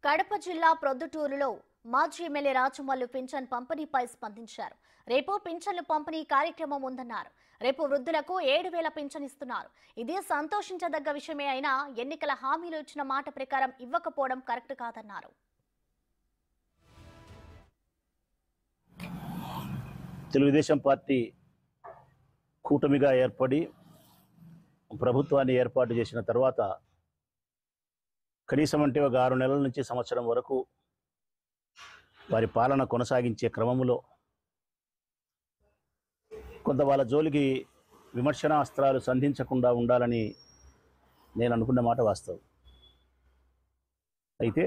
కడప జిల్లా ప్రొద్దుటూరులో మాజీ ఎమ్మెల్యే రాచమల్లు పింఛన్ పంపిణీపై స్పందించారు రేపు పింఛన్లు పంపిణీ కార్యక్రమం ఉందన్నారు రేపు వృద్ధులకు ఏడు వేల పింఛన్ ఇస్తున్నారు ఇది సంతోషించదగ్గ విషయమే అయినా ఎన్నికల హామీలు ఇచ్చిన మాట ప్రకారం ఇవ్వకపోవడం కరెక్ట్ కాదన్నారు తెలుగుదేశం పార్టీ కూటమిగా ఏర్పడి ప్రభుత్వాన్ని ఏర్పాటు చేసిన తర్వాత కనీసం అంటే ఒక ఆరు నెలల నుంచి సంవత్సరం వరకు వారి పాలన కొనసాగించే క్రమంలో కొంత వాళ్ళ జోలికి విమర్శనాస్త్రాలు సంధించకుండా ఉండాలని నేను అనుకున్న మాట వాస్తవం అయితే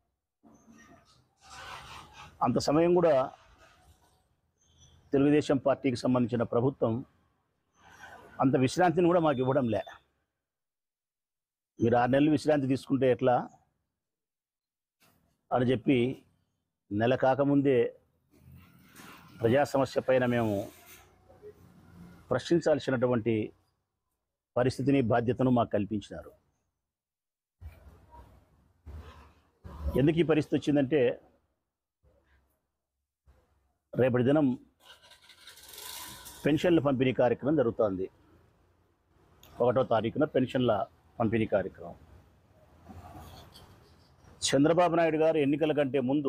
అంత సమయం కూడా తెలుగుదేశం పార్టీకి సంబంధించిన ప్రభుత్వం అంత విశ్రాంతిని కూడా మాకు ఇవ్వడం లే మీరు ఆరు నెలలు విశ్రాంతి తీసుకుంటే ఎట్లా అని చెప్పి నెల కాకముందే ప్రజా సమస్య పైన మేము ప్రశ్నించాల్సినటువంటి పరిస్థితిని బాధ్యతను మాకు కల్పించినారు ఎందుకు ఈ పరిస్థితి వచ్చిందంటే రేపటి దినం పెన్షన్ల పంపిణీ కార్యక్రమం జరుగుతోంది ఒకటో తారీఖున పెన్షన్ల పంపిణీ కార్యక్రమం చంద్రబాబు నాయుడు గారు ఎన్నికల కంటే ముందు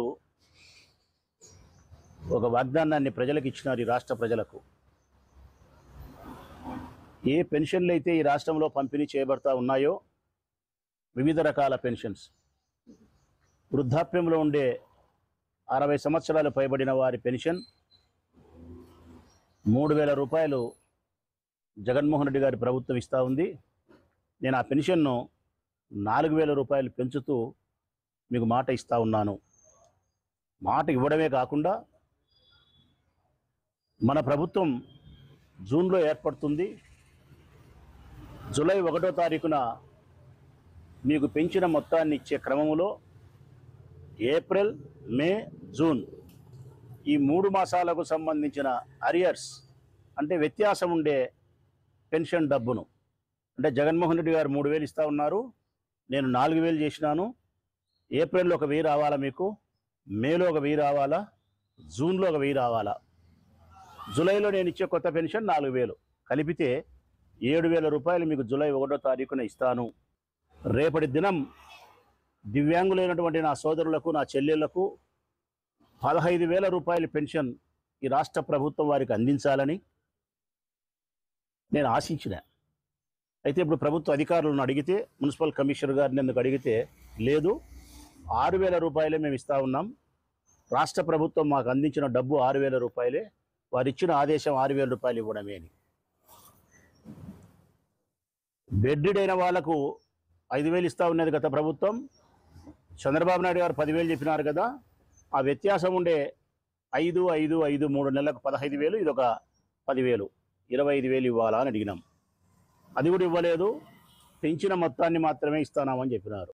ఒక వాగ్దానాన్ని ప్రజలకు ఇచ్చినారు ఈ రాష్ట్ర ప్రజలకు ఏ పెన్షన్లు అయితే ఈ రాష్ట్రంలో పంపిణీ చేయబడతా ఉన్నాయో వివిధ రకాల పెన్షన్స్ వృద్ధాప్యంలో ఉండే అరవై సంవత్సరాలు పైబడిన వారి పెన్షన్ మూడు వేల రూపాయలు జగన్మోహన్ రెడ్డి గారి ప్రభుత్వం ఇస్తూ ఉంది నేను ఆ పెన్షన్ను నాలుగు వేల రూపాయలు పెంచుతూ మీకు మాట ఇస్తా ఉన్నాను మాట ఇవ్వడమే కాకుండా మన ప్రభుత్వం జూన్లో ఏర్పడుతుంది జూలై ఒకటో తారీఖున మీకు పెంచిన మొత్తాన్ని ఇచ్చే క్రమంలో ఏప్రిల్ మే జూన్ ఈ మూడు మాసాలకు సంబంధించిన అరియర్స్ అంటే వ్యత్యాసం ఉండే పెన్షన్ డబ్బును అంటే జగన్మోహన్ రెడ్డి గారు మూడు వేలు ఇస్తా ఉన్నారు నేను నాలుగు వేలు చేసినాను ఏప్రిల్లో ఒక వెయ్యి రావాలా మీకు మేలో ఒక వెయ్యి రావాలా జూన్లో ఒక వెయ్యి రావాలా జూలైలో నేను ఇచ్చే కొత్త పెన్షన్ నాలుగు వేలు కలిపితే ఏడు వేల రూపాయలు మీకు జూలై ఒకటో తారీఖున ఇస్తాను రేపటి దినం దివ్యాంగులైనటువంటి నా సోదరులకు నా చెల్లెళ్లకు పదహైదు వేల రూపాయల పెన్షన్ ఈ రాష్ట్ర ప్రభుత్వం వారికి అందించాలని నేను ఆశించిన అయితే ఇప్పుడు ప్రభుత్వ అధికారులను అడిగితే మున్సిపల్ కమిషనర్ గారిని ఎందుకు అడిగితే లేదు ఆరు వేల రూపాయలే మేము ఇస్తా ఉన్నాం రాష్ట్ర ప్రభుత్వం మాకు అందించిన డబ్బు ఆరు వేల రూపాయలే వారు ఇచ్చిన ఆదేశం ఆరు వేల రూపాయలు ఇవ్వడమే అని బెడ్డెడ్ అయిన వాళ్లకు ఐదు వేలు ఇస్తా ఉన్నది గత ప్రభుత్వం చంద్రబాబు నాయుడు గారు పదివేలు చెప్పినారు కదా ఆ వ్యత్యాసం ఉండే ఐదు ఐదు ఐదు మూడు నెలలకు పదహైదు వేలు ఇది ఒక పదివేలు ఇరవై ఐదు వేలు ఇవ్వాలా అని అడిగినాం అది కూడా ఇవ్వలేదు పెంచిన మొత్తాన్ని మాత్రమే ఇస్తానామని చెప్పినారు